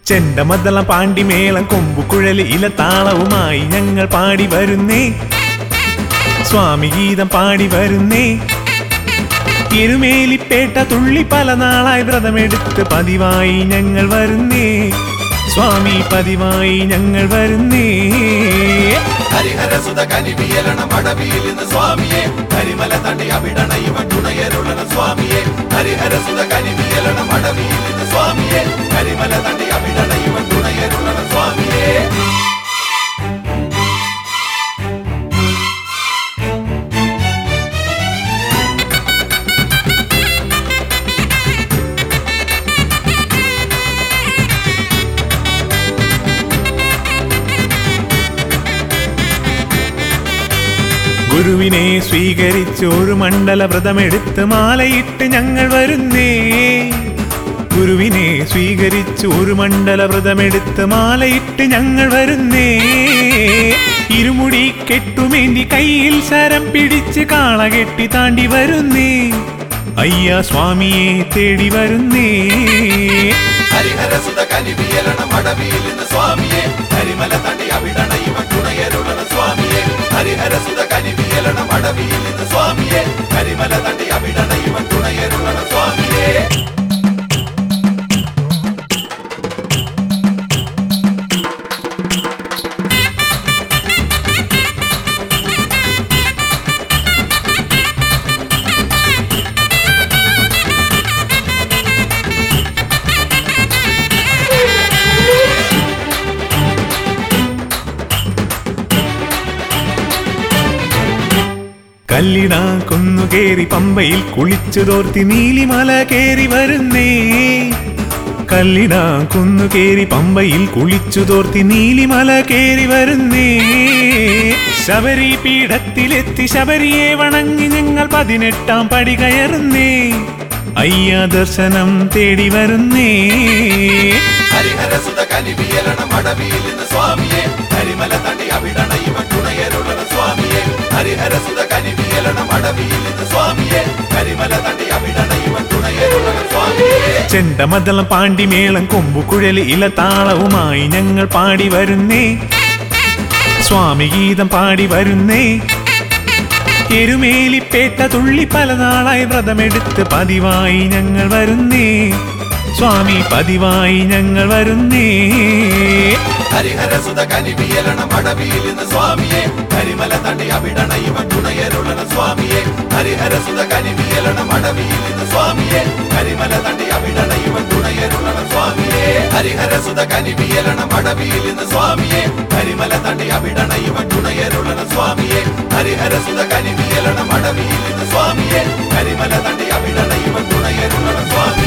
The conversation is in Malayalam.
ചെണ്ടമദ്ദളം പാണ്ടിമേളം കൊമ്പുകുഴല് ഇലത്താളവുമായി ഞങ്ങൾ പാടി വരുന്നേ സ്വാമി ഗീതം പാടി വരുന്നേ എരുമേലിപ്പേട്ട തുള്ളി പല നാളായി വ്രതമെടുത്ത് പതിവായി ഞങ്ങൾ വരുന്നേ സ്വാമി പതിവായി ഞങ്ങൾ വരുന്നേ ഹരിഹരസുത കനിവിയലണ മടവിയിൽ നിന്ന് സ്വാമിയെ കരിമല തണ്ടി അവിടണ ഇവ തുണയരുളണ സ്വാമിയെ ഹരിഹരസുത കനിവിയലണ മടവിയിൽ നിന്ന് സ്വാമിയെ കരിമല തണ്ടി അവിടണ ഇവ തുണയരുളണ സ്വാമിയെ ഗുരുവിനെ സ്വീകരിച്ച് ഒരു മണ്ഡല വ്രതമെടുത്ത് മാലയിട്ട് ഞങ്ങൾ വരുന്നേ ഗുരുവിനെ സ്വീകരിച്ച് ഒരു മണ്ഡല വ്രതമെടുത്ത് മാലയിട്ട് ഞങ്ങൾ വരുന്നേ ഇരുമുടി കെട്ടുമേന്തി കയ്യിൽ ശരം പിടിച്ച് കാള കെട്ടി താണ്ടി വരുന്നേ അയ്യ സ്വാമിയെ തേടി വരുന്നേ ഹരിഹരസുത കനിവിയലണ മടവിയിൽ നിന്ന് സ്വാമിയെ കരിമല തണ്ടി അവിടണ ഇവ തുണയരുളണ സ്വാമിയെ ഹരിഹരസുത കനിവിയലണ മടവിയിൽ നിന്ന് സ്വാമിയെ കരിമല തണ്ടി അവിടണ ഇവ തുണയരുളണ സ്വാമിയെ കല്ലിട കുന്നു കേറി പമ്പയിൽ കുളിച്ചു തോർത്തി നീലിമല കേറി വരുന്നേ കല്ലിട കുന്നു കേറി പമ്പയിൽ കുളിച്ചു തോർത്തി നീലിമല കേറി വരുന്നേ ശബരി പീഠത്തിലെത്തി ശബരിയെ വണങ്ങി ഞങ്ങൾ പതിനെട്ടാം പടി കയറുന്നേ അയ്യ ദർശനം തേടി വരുന്നേ ഹരിഹരസുത കനിവിയലണ മടവിയിൽ നിന്ന് സ്വാമിയെ കരിമല തണ്ടി അവിടണ ഇവ തുണയരുളണ സ്വാമിയെ ഹരിഹരസുത കനിവിയലണ മടവിയിൽ നിന്ന് സ്വാമിയെ കരിമല തണ്ടി അവിടണ ഇവ തുണയരുളണ സ്വാമിയെ ചെണ്ടമദ്ദളം പാണ്ടിമേളം കൊമ്പുകുഴല് ഇലത്താളവുമായി ഞങ്ങൾ പാടി വരുന്നേ സ്വാമി ഗീതം പാടി വരുന്നേ എരുമേലിപ്പേട്ട തുള്ളി പല നാളായി വ്രതമെടുത്ത് പതിവായി ഞങ്ങൾ വരുന്നേ സ്വാമി പതിവായി ഞങ്ങൾ വരുന്നേ ഹരിഹരസുത കനിവിയലണ മടവിയിൽ നിന്ന് സ്വാമിയെ കരിമല തണ്ടി അവിടണ ഇവ തുണയരുളണ സ്വാമിയെ ഹരിഹരസുത കനിവിയലണ മടവിയിൽ നിന്ന് സ്വാമിയെ കരിമല തണ്ടി അവിടണ ഇവ തുണയരുളണ സ്വാമിയെ ഹരിഹരസുത കനിവിയലണ മടവിയിൽ നിന്ന് സ്വാമിയെ കരിമല തണ്ടി അവിടണ ഇവ തുണയരുളണ സ്വാമിയെ ഹരിഹരസുത കനിവിയലണ മടവിയിൽ നിന്ന് സ്വാമിയെ കരിമല തണ്ടി അവിടണ ഇവ തുണയരുളണ സ്വാമി